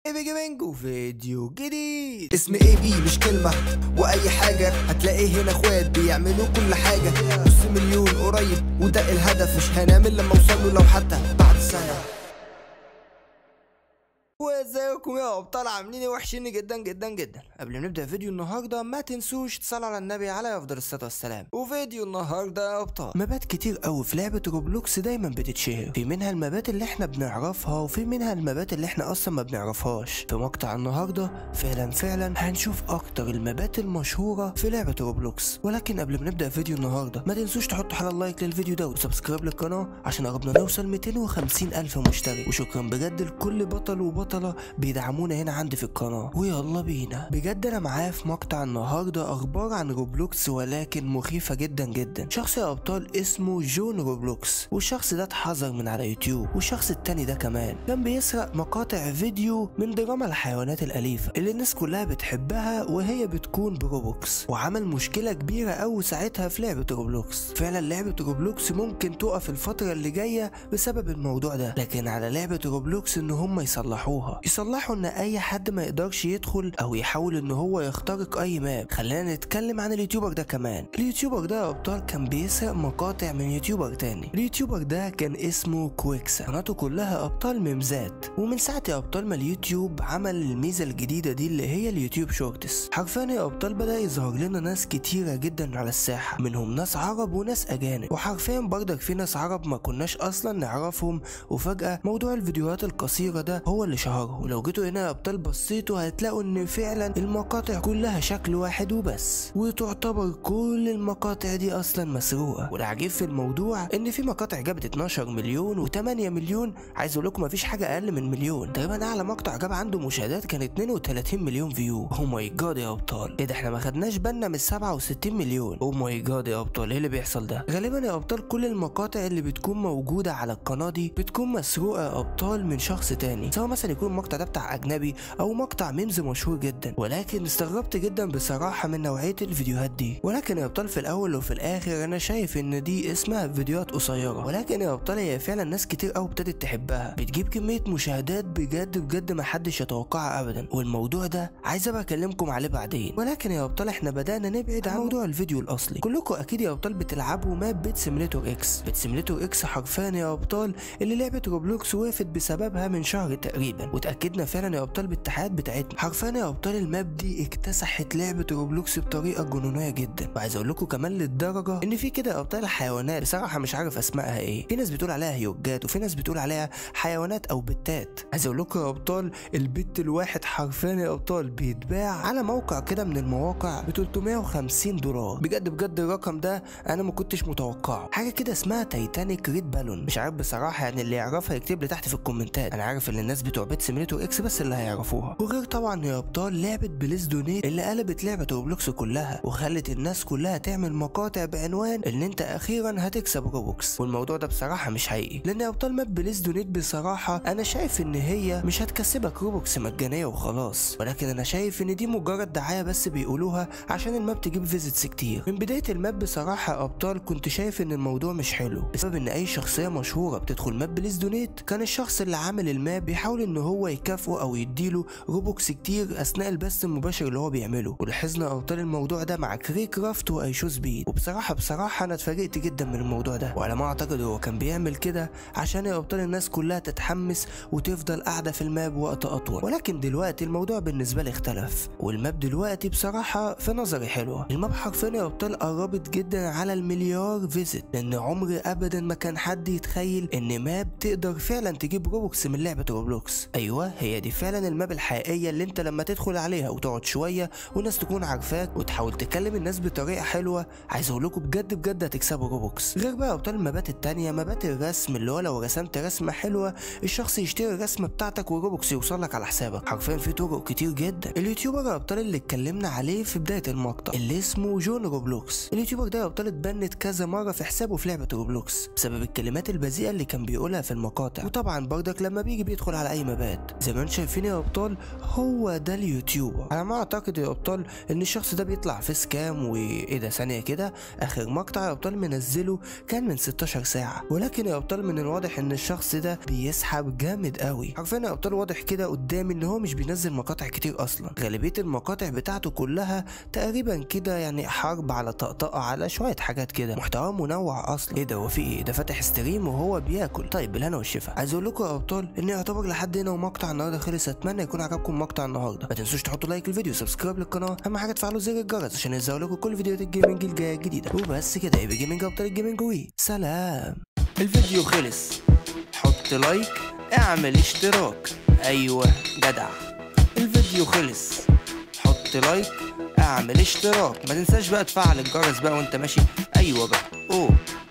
بيجي بينجو فيديو جديد اسم اي بي مش كلمة واي حاجة هتلاقيه هنا اخوات بيعملوا كل حاجة نص مليون قريب وده الهدف مش هنعمل لما اوصله لو حتى بعد سنة وازيكم يا ابطال عاملين ايه وحشين جدا جدا جدا قبل ما نبدا فيديو النهارده ما تنسوش تصلوا على النبي عليه افضل الصلاه والسلام وفيديو النهارده يا ابطال مابات كتير قوي في لعبه روبلوكس دايما بتتشهر في منها المابات اللي احنا بنعرفها وفي منها المابات اللي احنا اصلا ما بنعرفهاش في مقطع النهارده فعلا فعلا هنشوف اكتر المابات المشهوره في لعبه روبلوكس ولكن قبل ما نبدا فيديو النهارده ما تنسوش تحطوا على اللايك للفيديو ده وسبسكرايب للقناه عشان قربنا نوصل 250 الف مشترك وشكرا بجد لكل بطل وبطله بيدعمونا هنا عندي في القناه ويلا بينا بجد انا معايا في مقطع النهارده اخبار عن روبلوكس ولكن مخيفه جدا جدا شخص يا ابطال اسمه جون روبلوكس والشخص ده اتحذر من على يوتيوب والشخص التاني ده كمان كان بيسرق مقاطع فيديو من دراما الحيوانات الاليفه اللي الناس كلها بتحبها وهي بتكون بروبوكس وعمل مشكله كبيره قوي ساعتها في لعبه روبلوكس فعلا لعبه روبلوكس ممكن تقف الفتره اللي جايه بسبب الموضوع ده لكن على لعبه روبلوكس ان هم يصلحوها يصلحوا ان اي حد ما يقدرش يدخل او يحاول ان هو يخترق اي ماب خلينا نتكلم عن اليوتيوبر ده كمان اليوتيوبر ده يا ابطال كان بيسرق مقاطع من يوتيوبر تاني اليوتيوبر ده كان اسمه كويكسا قناته كلها ابطال ميمزات ومن ساعه يا ابطال ما اليوتيوب عمل الميزه الجديده دي اللي هي اليوتيوب شورتس حرفيا يا ابطال بدا يظهر لنا ناس كتيره جدا على الساحه منهم ناس عرب وناس اجانب وحرفيا برضك في ناس عرب ما كناش اصلا نعرفهم وفجاه موضوع الفيديوهات القصيره ده هو اللي شهرهم ولو جيتوا هنا يا ابطال بصيتوا هتلاقوا ان فعلا المقاطع كلها شكل واحد وبس وتعتبر كل المقاطع دي اصلا مسروقه والعجيب في الموضوع ان في مقاطع جابت 12 مليون و8 مليون عايز اقول لكم مفيش حاجه اقل من مليون تقريبا اعلى مقطع جاب عنده مشاهدات كان 32 مليون فيو او ماي جاد يا ابطال ايه ده احنا ما خدناش بالنا من 67 مليون او ماي جاد يا ابطال ايه اللي بيحصل ده غالبا يا ابطال كل المقاطع اللي بتكون موجوده على القناه دي بتكون مسروقه يا ابطال من شخص تاني سواء مثلا يكون المقطع ده بتاع اجنبي او مقطع ميمز مشهور جدا ولكن استغربت جدا بصراحه من نوعيه الفيديوهات دي ولكن يا ابطال في الاول وفي الاخر انا شايف ان دي اسمها فيديوهات قصيره ولكن يا ابطال هي فعلا ناس كتير قوي ابتدت تحبها بتجيب كميه مشاهدات بجد بجد ما حدش يتوقعها ابدا والموضوع ده عايز ابقى اكلمكم عليه بعدين ولكن يا ابطال احنا بدانا نبعد عن موضوع الفيديو الاصلي كلكم اكيد يا ابطال بتلعبوا ماب بيت سيميليتور اكس بيت سيميليتور اكس حرفيا يا ابطال اللي لعبه روبلوكس وقفت بسببها من شهر تقريبا وتاكدنا فعلا يا ابطال بالتحديات بتاعتنا حرفيا يا ابطال الماب دي اكتسحت لعبه روبلوكس بطريقه جنونيه جدا وعايز اقول لكم كمان للدرجه ان في كده يا ابطال حيوانات بصراحه مش عارف اسمائها ايه في ناس بتقول عليها هيوجات وفي ناس بتقول عليها حيوانات او بتات عايز اقول لكم يا ابطال البت الواحد حرفيا يا ابطال بيتباع على موقع كده من المواقع ب 350 دولار بجد بجد الرقم ده انا ما كنتش متوقعه حاجه كده اسمها تايتانيك ريد بالون مش عارف بصراحه يعني اللي يعرفها يكتب لي تحت في الكومنتات انا عارف ان الناس بتوع بيت سيميليتور اكس بس اللي هيعرفوها وغير طبعا يا ابطال لعبه بليز دونيت اللي قلبت لعبه روبلوكس كلها وخلت الناس كلها تعمل مقاطع بعنوان ان انت اخيرا هتكسب روبوكس والموضوع ده بصراحه مش حقيقي لان يا ابطال ماب بليز دونيت بصراحه انا شايف ان هي مش هتكسبك روبوكس مجانيه وخلاص ولكن انا شايف ان دي مجرد دعايه بس بيقولوها عشان الماب تجيب فيزيتس كتير من بدايه الماب بصراحه يا ابطال كنت شايف ان الموضوع مش حلو بسبب ان اي شخصيه مشهوره بتدخل ماب بليز دونيت كان الشخص اللي عامل الماب بيحاول ان هو يكافئه او يديله روبوكس كتير اثناء البث المباشر اللي هو بيعمله ولاحظنا ابطال الموضوع ده مع كري كرافت وايشو سبيد وبصراحه بصراحه انا اتفاجئت جدا من الموضوع ده وعلى ما اعتقد هو كان بيعمل كده عشان يا ابطال الناس كلها تتحمس وتفضل قاعده في الماب وقت اطول ولكن دلوقتي الموضوع بالنسبه لي اختلف والماب دلوقتي بصراحه في نظري حلوه الماب حرفيا يا ابطال قربت جدا على المليار فيزيت لان عمري ابدا ما كان حد يتخيل ان ماب تقدر فعلا تجيب روبوكس من لعبه روبلوكس ايوه هي دي فعلا الماب الحقيقيه اللي انت لما تدخل عليها وتقعد شويه والناس تكون عارفاك وتحاول تكلم الناس بطريقه حلوه عايز اقول لكم بجد بجد هتكسبوا روبوكس غير بقى ابطال المابات التانية مابات الرسم اللي هو لو رسمت رسمه حلوه الشخص يشتري الرسمه بتاعتك وروبوكس يوصل لك على حسابك حرفيا في طرق كتير جدا اليوتيوبر يا ابطال اللي اتكلمنا عليه في بدايه المقطع اللي اسمه جون روبلوكس اليوتيوبر ده يا ابطال اتبنت كذا مره في حسابه في لعبه روبلوكس بسبب الكلمات البذيئه اللي كان بيقولها في المقاطع وطبعا برضك لما بيجي بيدخل على اي مابات زي ما انتم شايفين يا ابطال هو ده اليوتيوبر على ما اعتقد يا ابطال ان الشخص ده بيطلع في سكام وايه ده ثانيه كده اخر مقطع يا ابطال منزله كان من 16 ساعه ولكن يا ابطال من الواضح ان الشخص ده بيسحب جامد قوي حرفيا يا ابطال واضح كده قدامي ان هو مش بينزل مقاطع كتير اصلا غالبيه المقاطع بتاعته كلها تقريبا كده يعني حرب على طقطقه على شويه حاجات كده محتوى منوع اصلا ايه ده هو في ايه ده فاتح ستريم وهو بياكل طيب بالهنا والشفا عايز اقول لكم يا ابطال ان يعتبر لحد هنا ومقطع النهارده خلص اتمنى يكون عجبكم مقطع النهارده ما تنسوش تحطوا لايك الفيديو وسبسكرايب للقناه اهم حاجه تفعلوا زر الجرس عشان يظهر لكم كل فيديوهات الجيمنج الجايه الجديده وبس كده يبقى جيمنج ابطال الجيمنج وي سلام الفيديو خلص حط لايك اعمل اشتراك ايوه جدع الفيديو خلص حط لايك اعمل اشتراك ما تنساش بقى تفعل الجرس بقى وانت ماشي ايوه بقى اوه